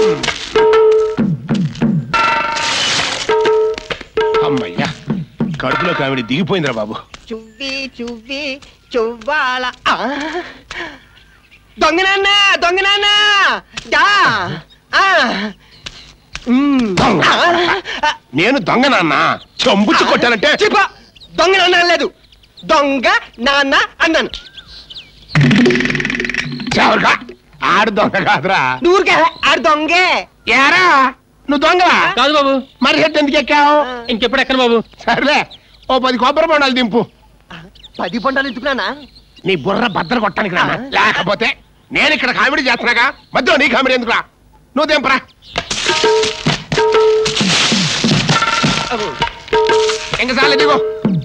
అమ్మయ్యా కడుపులో కావిడి దిగిపోయిందిరా బాబు చువ్వి చువ్వి చువ్వాల ఆ! దొంగనాన్న దొంగనాన్న దా ఆ! ఉమ్. దొంగ. ఆ! నేను దొంగ నాన్న చంపుచ్చు కొట్టానంటే చిప దొంగ నాన్న అనలేదు దొంగ నాన్న అన్నాను చవరగా ఆడు దొంగ కాదురా నూరికే ఆడు దొంగే ఏరా నువ్వు దొంగలా కాదు బాబు మరి హెడ్ ఎందుకు ఎక్కావు ఇంకెప్పుడు ఎక్కడ బాబు సర్లే ఓ పది కొబ్బరి బొండాలు దింపు పది పంటలు ఎత్తుకున్నానా నీ బుర్ర బద్దలు కొట్టడానికి రా లేకపోతే నేను ఇక్కడ కామెడీ చేస్తున్నాగా మధ్యలో నీ కామెడీ ఎందుకురా నువ్వు దింపరా ఇంక చాలే దిగు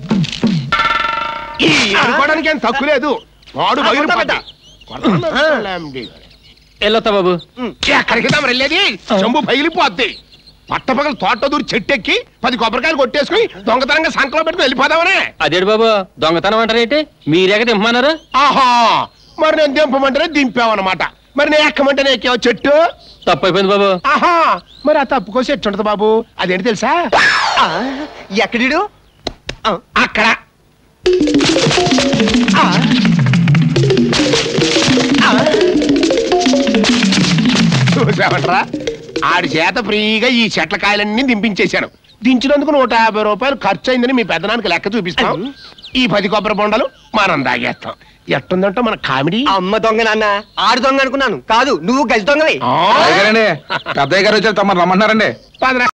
ఈ అనుకోవడానికి ఏం తక్కువ లేదు వాడు ఆ, బగిరి కొడతా పడ్డా. కొడతాను. వెళ్ళొస్తా బాబు ఎక్కడికి దా మరి వెళ్ళేది చెంబు పగిలిపోద్ది పట్టపగలు తోట దూరి చెట్టెక్కి పది కొబ్బరికాయలు కొట్టేసుకుని దొంగతనంగా సంకలం పెట్టుకుని వెళ్ళిపోదామనే అదేడు బాబు దొంగతనం అంటారేంటి మీరేక దింపమన్నారు ఆహా మరి నేను దింపమంటేనే దింపావన్నమాట మరి నేను ఎక్కమంటేనే ఎక్కావు చెట్టు తప్పు అయిపోయింది బాబు ఆహా మరి ఆ తప్పుకో చెట్టు ఉంటుంది బాబు అదేంటి తెలుసా ఆ, ఎక్కడిడు ఆ, అక్కడ ఆ. ఆ, చూసామంటరా ఆడి చేత ఫ్రీగా ఈ చెట్ల కాయలన్నీ దింపించేశాను దించినందుకు నూట యాభై రూపాయలు ఖర్చు అయిందని మీ పెద్దనానికి లెక్క చూపిస్తాం ఈ పది కొబ్బరి బొండలు మనం దాగేస్తాం ఎట్టుందంటే మన కామెడీ అమ్మ దొంగ నాన్న ఆడు దొంగ అనుకున్నాను కాదు నువ్వు గజ దొంగవి ఆ, అయ్యగారండి పెద్దయ్య గారు వచ్చారు తమరు రమ్మంటున్నారండి పదరా